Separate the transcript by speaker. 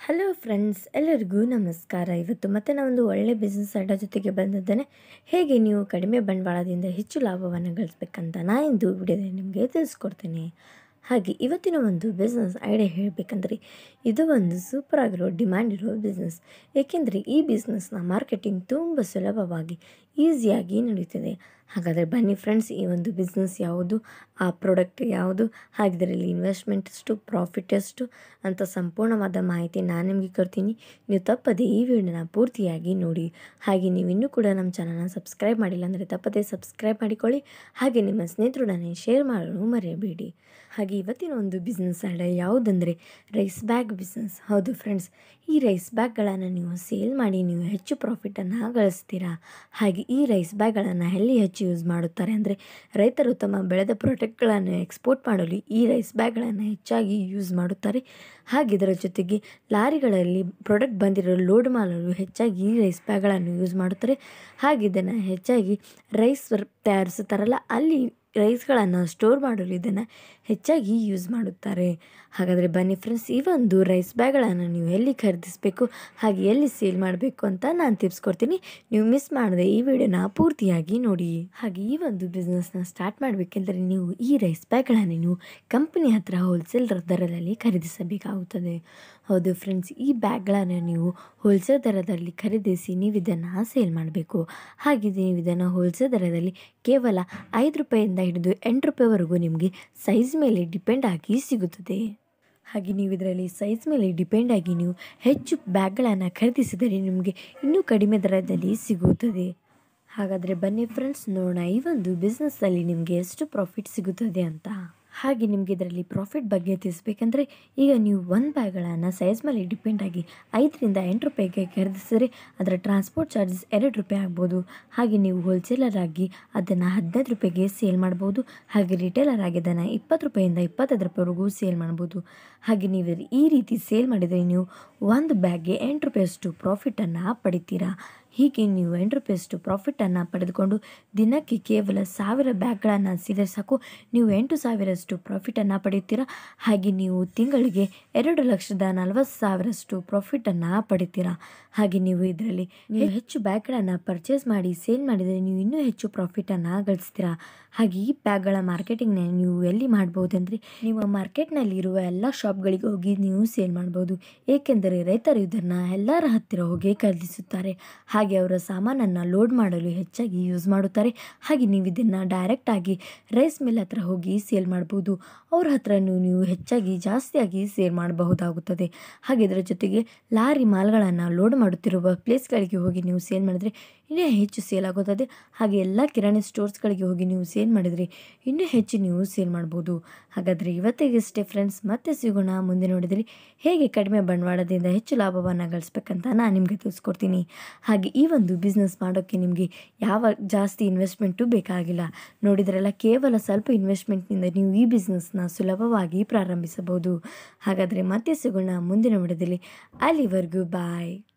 Speaker 1: hello friends ಎಲ್ಲರಿಗೂ ನಮಸ್ಕಾರ ಇವತ್ತು ಮತ್ತೆ ನಾವೊಂದು ಒಳ್ಳೆ ಬಿಸ್ನೆಸ್ ಐಡಿಯಾ ಜೊತೆಗೆ ಬಂದಿದ್ದೇನೆ ಹೇಗೆ ನೀವು ಕಡಿಮೆ ಬಂಡವಾಳದಿಂದ ಹೆಚ್ಚು ಲಾಭವನ್ನು ಗಳಿಸ್ಬೇಕಂತ ನಾ ಇಂದು ವಿಡಿಯೋದಲ್ಲಿ ನಿಮಗೆ ತಿಳಿಸ್ಕೊಡ್ತೀನಿ ಹಾಗೆ ಇವತ್ತಿನ ಒಂದು ಬಿಸ್ನೆಸ್ ಐಡಿಯಾ ಹೇಳಬೇಕಂದ್ರೆ ಇದು ಒಂದು ಸೂಪರ್ ಆಗಿರೋ ಡಿಮ್ಯಾಂಡ್ ಇರೋ ಬಿಸ್ನೆಸ್ ಏಕೆಂದರೆ ಈ ಬಿಸ್ನೆಸ್ನ ಮಾರ್ಕೆಟಿಂಗ್ ತುಂಬ ಸುಲಭವಾಗಿ ಈಸಿಯಾಗಿ ನಡೀತದೆ ಹಾಗಾದರೆ ಬನ್ನಿ ಫ್ರೆಂಡ್ಸ್ ಈ ಒಂದು ಬಿಸ್ನೆಸ್ ಯಾವುದು ಆ ಪ್ರಾಡಕ್ಟ್ ಯಾವುದು ಹಾಗೆ ಇದರಲ್ಲಿ ಇನ್ವೆಸ್ಟ್ಮೆಂಟ್ ಎಷ್ಟು ಪ್ರಾಫಿಟ್ ಎಷ್ಟು ಅಂತ ಸಂಪೂರ್ಣವಾದ ಮಾಹಿತಿ ನಾನು ನಿಮಗೆ ಕೊಡ್ತೀನಿ ನೀವು ತಪ್ಪದೆ ಈ ವಿಡಿಯೋನ ಪೂರ್ತಿಯಾಗಿ ನೋಡಿ ಹಾಗೆ ನೀವು ಇನ್ನೂ ಕೂಡ ನಮ್ಮ ಚಾನಲ್ನ ಸಬ್ಸ್ಕ್ರೈಬ್ ಮಾಡಿಲ್ಲ ಅಂದರೆ ತಪ್ಪದೆ ಸಬ್ಸ್ಕ್ರೈಬ್ ಮಾಡಿಕೊಳ್ಳಿ ಹಾಗೆ ನಿಮ್ಮ ಸ್ನೇಹಿತರೊಡನೆ ಶೇರ್ ಮಾಡಲು ಮರೆಯಬೇಡಿ ಹಾಗೆ ಇವತ್ತಿನ ಒಂದು ಬಿಸ್ನೆಸ್ ಐಡಿಯಾ ಯಾವುದಂದರೆ ರೈಸ್ ಬ್ಯಾಗ್ ಬಿಸ್ನೆಸ್ ಹೌದು ಫ್ರೆಂಡ್ಸ್ ಈ ರೈಸ್ ಬ್ಯಾಗ್ಗಳನ್ನು ನೀವು ಸೇಲ್ ಮಾಡಿ ನೀವು ಹೆಚ್ಚು ಪ್ರಾಫಿಟನ್ನು ಗಳಿಸ್ತೀರಾ ಹಾಗೆ ಈ ರೈಸ್ ಬ್ಯಾಗ್ಗಳನ್ನು ಎಲ್ಲಿ ಹೆಚ್ಚು ಯೂಸ್ ಮಾಡುತ್ತಾರೆ ಅಂದರೆ ರೈತರು ತಮ್ಮ ಬೆಳೆದ ಪ್ರಾಡಕ್ಟ್ಗಳನ್ನು ಎಕ್ಸ್ಪೋರ್ಟ್ ಮಾಡಲು ಈ ರೈಸ್ ಬ್ಯಾಗ್ಗಳನ್ನು ಹೆಚ್ಚಾಗಿ ಯೂಸ್ ಮಾಡುತ್ತಾರೆ ಹಾಗೆ ಇದರ ಜೊತೆಗೆ ಲಾರಿಗಳಲ್ಲಿ ಪ್ರಾಡಕ್ಟ್ ಬಂದಿರೋ ಲೋಡ್ ಮಾಡಲು ಹೆಚ್ಚಾಗಿ ಈ ರೈಸ್ ಬ್ಯಾಗ್ಗಳನ್ನು ಯೂಸ್ ಮಾಡುತ್ತಾರೆ ಹಾಗೆ ಇದನ್ನು ಹೆಚ್ಚಾಗಿ ರೈಸ್ ತಯಾರಿಸುತ್ತಾರಲ್ಲ ಅಲ್ಲಿ ರೈಸ್ಗಳನ್ನು ಸ್ಟೋರ್ ಮಾಡಲು ಇದನ್ನು ಹೆಚ್ಚಾಗಿ ಯೂಸ್ ಮಾಡುತ್ತಾರೆ ಹಾಗಾದರೆ ಬನ್ನಿ ಫ್ರೆಂಡ್ಸ್ ಈ ಒಂದು ರೈಸ್ ಬ್ಯಾಗ್ಗಳನ್ನು ನೀವು ಎಲ್ಲಿ ಖರೀದಿಸಬೇಕು ಹಾಗೆ ಎಲ್ಲಿ ಸೇಲ್ ಮಾಡಬೇಕು ಅಂತ ನಾನು ಟಿಪ್ಸ್ ಕೊಡ್ತೀನಿ ನೀವು ಮಿಸ್ ಮಾಡದೆ ಈ ವಿಡಿಯೋನ ಪೂರ್ತಿಯಾಗಿ ನೋಡಿ ಹಾಗೆ ಈ ಒಂದು ಬಿಸ್ನೆಸ್ನ ಸ್ಟಾರ್ಟ್ ಮಾಡಬೇಕೆಂದರೆ ನೀವು ಈ ರೈಸ್ ಬ್ಯಾಗ್ಗಳನ್ನು ನೀವು ಕಂಪನಿ ಹತ್ರ ಹೋಲ್ಸೇಲ್ ದರದಲ್ಲಿ ಖರೀದಿಸಬೇಕಾಗುತ್ತದೆ ಹೌದು ಫ್ರೆಂಡ್ಸ್ ಈ ಬ್ಯಾಗ್ಗಳನ್ನು ನೀವು ಹೋಲ್ಸೇಲ್ ದರದಲ್ಲಿ ಖರೀದಿಸಿ ನೀವು ಇದನ್ನು ಸೇಲ್ ಮಾಡಬೇಕು ಹಾಗೆ ನೀವು ಇದನ್ನು ಹೋಲ್ಸೇಲ್ ದರದಲ್ಲಿ ಕೇವಲ ಐದು ರೂಪಾಯಿಂದ ಹಿಡಿದು ಎಂಟು ರೂಪಾಯಿವರೆಗೂ ನಿಮಗೆ ಸೈಜ್ ಮೇಲೆ ಡಿಪೆಂಡ್ ಆಗಿ ಸಿಗುತ್ತದೆ ಹಾಗೆ ನೀವು ಇದರಲ್ಲಿ ಸೈಜ್ ಮೇಲೆ ಡಿಪೆಂಡ್ ಆಗಿ ನೀವು ಹೆಚ್ಚು ಬ್ಯಾಗ್ಗಳನ್ನು ಖರೀದಿಸಿದರೆ ನಿಮಗೆ ಇನ್ನೂ ಕಡಿಮೆ ದರದಲ್ಲಿ ಸಿಗುತ್ತದೆ ಹಾಗಾದರೆ ಬನ್ನಿ ಫ್ರೆಂಡ್ಸ್ ನೋಡೋಣ ಈ ಒಂದು ಬಿಸ್ನೆಸ್ಸಲ್ಲಿ ನಿಮಗೆ ಎಷ್ಟು ಪ್ರಾಫಿಟ್ ಸಿಗುತ್ತದೆ ಅಂತ ಹಾಗೆ ನಿಮಗೆ ಇದರಲ್ಲಿ ಪ್ರಾಫಿಟ್ ಬಗ್ಗೆ ತಿಳಿಸ್ಬೇಕಂದ್ರೆ ಈಗ ನೀವು ಒಂದು ಬ್ಯಾಗ್ಗಳನ್ನು ಸೈಜ್ ಮೇಲೆ ಡಿಪೆಂಡ್ ಆಗಿ ಐದರಿಂದ ಎಂಟು ರೂಪಾಯಿಗೆ ಖರೀದಿಸಿದರೆ ಅದರ ಟ್ರಾನ್ಸ್ಪೋರ್ಟ್ ಚಾರ್ಜಸ್ ಎರಡು ರೂಪಾಯಿ ಆಗ್ಬೋದು ಹಾಗೆ ನೀವು ಹೋಲ್ಸೇಲರ್ ಆಗಿ ಅದನ್ನು ಹದಿನೈದು ರೂಪಾಯಿಗೆ ಸೇಲ್ ಮಾಡ್ಬೋದು ಹಾಗೆ ರಿಟೇಲರ್ ಆಗಿ ಅದನ್ನು ಇಪ್ಪತ್ತು ರೂಪಾಯಿಂದ ಇಪ್ಪತ್ತೈದು ರೂಪಾಯಿವರೆಗೂ ಸೇಲ್ ಮಾಡ್ಬೋದು ಹಾಗೆ ನೀವು ಈ ರೀತಿ ಸೇಲ್ ಮಾಡಿದರೆ ನೀವು ಒಂದು ಬ್ಯಾಗ್ಗೆ ಎಂಟು ರೂಪಾಯಿಯಷ್ಟು ಪ್ರಾಫಿಟನ್ನು ಪಡಿತೀರಾ ಹೀಗೆ ನೀವು ಎಂಟು ರೂಪಾಯಿಯಷ್ಟು ಪ್ರಾಫಿಟನ್ನು ಪಡೆದುಕೊಂಡು ದಿನಕ್ಕೆ ಕೇವಲ ಸಾವಿರ ಬ್ಯಾಗ್ಗಳನ್ನು ಸೇರಿದ್ರೆ ಸಾಕು ನೀವು ಎಂಟು ಸಾವಿರಷ್ಟು ಪ್ರಾಫಿಟನ್ನು ಪಡೆಯುತ್ತೀರಾ ಹಾಗೆ ನೀವು ತಿಂಗಳಿಗೆ ಎರಡು ಲಕ್ಷದ ನಲವತ್ತು ಸಾವಿರಷ್ಟು ಪ್ರಾಫಿಟನ್ನು ಪಡಿತೀರಾ ಹಾಗೆ ನೀವು ಇದರಲ್ಲಿ ನೀವು ಹೆಚ್ಚು ಬ್ಯಾಗ್ಗಳನ್ನು ಪರ್ಚೇಸ್ ಮಾಡಿ ಸೇಲ್ ಮಾಡಿದರೆ ನೀವು ಇನ್ನೂ ಹೆಚ್ಚು ಪ್ರಾಫಿಟನ್ನು ಗಳಿಸ್ತೀರಾ ಹಾಗೆ ಈ ಬ್ಯಾಗ್ಗಳ ಮಾರ್ಕೆಟಿಂಗ್ನ ನೀವು ಎಲ್ಲಿ ಮಾಡ್ಬೋದಂದರೆ ನಿಮ್ಮ ಮಾರ್ಕೆಟ್ನಲ್ಲಿರುವ ಎಲ್ಲ ಶಾಪ್ಗಳಿಗೆ ಹೋಗಿ ನೀವು ಸೇಲ್ ಮಾಡ್ಬೋದು ಏಕೆಂದರೆ ರೈತರು ಇದನ್ನು ಎಲ್ಲರ ಹತ್ತಿರ ಹೋಗಿ ಖರೀದಿಸುತ್ತಾರೆ ಹಾಗೆ ಅವರ ಸಾಮಾನನ್ನು ಲೋಡ್ ಮಾಡಲು ಹೆಚ್ಚಾಗಿ ಯೂಸ್ ಮಾಡುತ್ತಾರೆ ಹಾಗೆ ನೀವು ಇದನ್ನು ಡೈರೆಕ್ಟಾಗಿ ರೈಸ್ ಮಿಲ್ ಹತ್ರ ಹೋಗಿ ಸೇಲ್ ಮಾಡ್ಬೋದು ಅವ್ರ ಹತ್ರನೂ ನೀವು ಹೆಚ್ಚಾಗಿ ಜಾಸ್ತಿಯಾಗಿ ಸೇಲ್ ಮಾಡಬಹುದಾಗುತ್ತದೆ ಹಾಗೆ ಇದರ ಜೊತೆಗೆ ಲಾರಿ ಮಾಲ್ಗಳನ್ನು ಲೋಡ್ ಮಾಡುತ್ತಿರುವ ಪ್ಲೇಸ್ಗಳಿಗೆ ಹೋಗಿ ನೀವು ಸೇಲ್ ಮಾಡಿದರೆ ಇನ್ನೂ ಹೆಚ್ಚು ಸೇಲ್ ಆಗುತ್ತದೆ ಹಾಗೆ ಎಲ್ಲ ಕಿರಾಣಿ ಸ್ಟೋರ್ಸ್ಗಳಿಗೆ ಹೋಗಿ ನೀವು ಸೇಲ್ ಮಾಡಿದರೆ ಇನ್ನೂ ಹೆಚ್ಚು ನೀವು ಸೇಲ್ ಮಾಡ್ಬೋದು ಹಾಗಾದರೆ ಇವತ್ತಿಗಷ್ಟೇ ಫ್ರೆಂಡ್ಸ್ ಮತ್ತೆ ಸಿಗೋಣ ಮುಂದೆ ನೋಡಿದರೆ ಹೇಗೆ ಕಡಿಮೆ ಬಂಡವಾಳದಿಂದ ಹೆಚ್ಚು ಲಾಭವನ್ನು ಗಳಿಸ್ಬೇಕಂತ ನಾನು ನಿಮಗೆ ತಿಳಿಸ್ಕೊಡ್ತೀನಿ ಹಾಗೆ ಈ ಒಂದು ಬಿಸ್ನೆಸ್ ಮಾಡೋಕ್ಕೆ ನಿಮಗೆ ಯಾವ ಜಾಸ್ತಿ ಇನ್ವೆಸ್ಟ್ಮೆಂಟು ಬೇಕಾಗಿಲ್ಲ ನೋಡಿದ್ರಲ್ಲ ಕೇವಲ ಸ್ವಲ್ಪ ಇನ್ವೆಸ್ಟ್ಮೆಂಟ್ನಿಂದ ನೀವು ಈ ಬಿಸ್ನೆಸ್ನ ಸುಲಭವಾಗಿ ಪ್ರಾರಂಭಿಸಬಹುದು ಹಾಗಾದರೆ ಮತ್ತೆ ಸಿಗೋಣ ಮುಂದಿನ ವಿಡಿಯೋದಲ್ಲಿ ಅಲ್ಲಿವರೆಗೂ ಬಾಯ್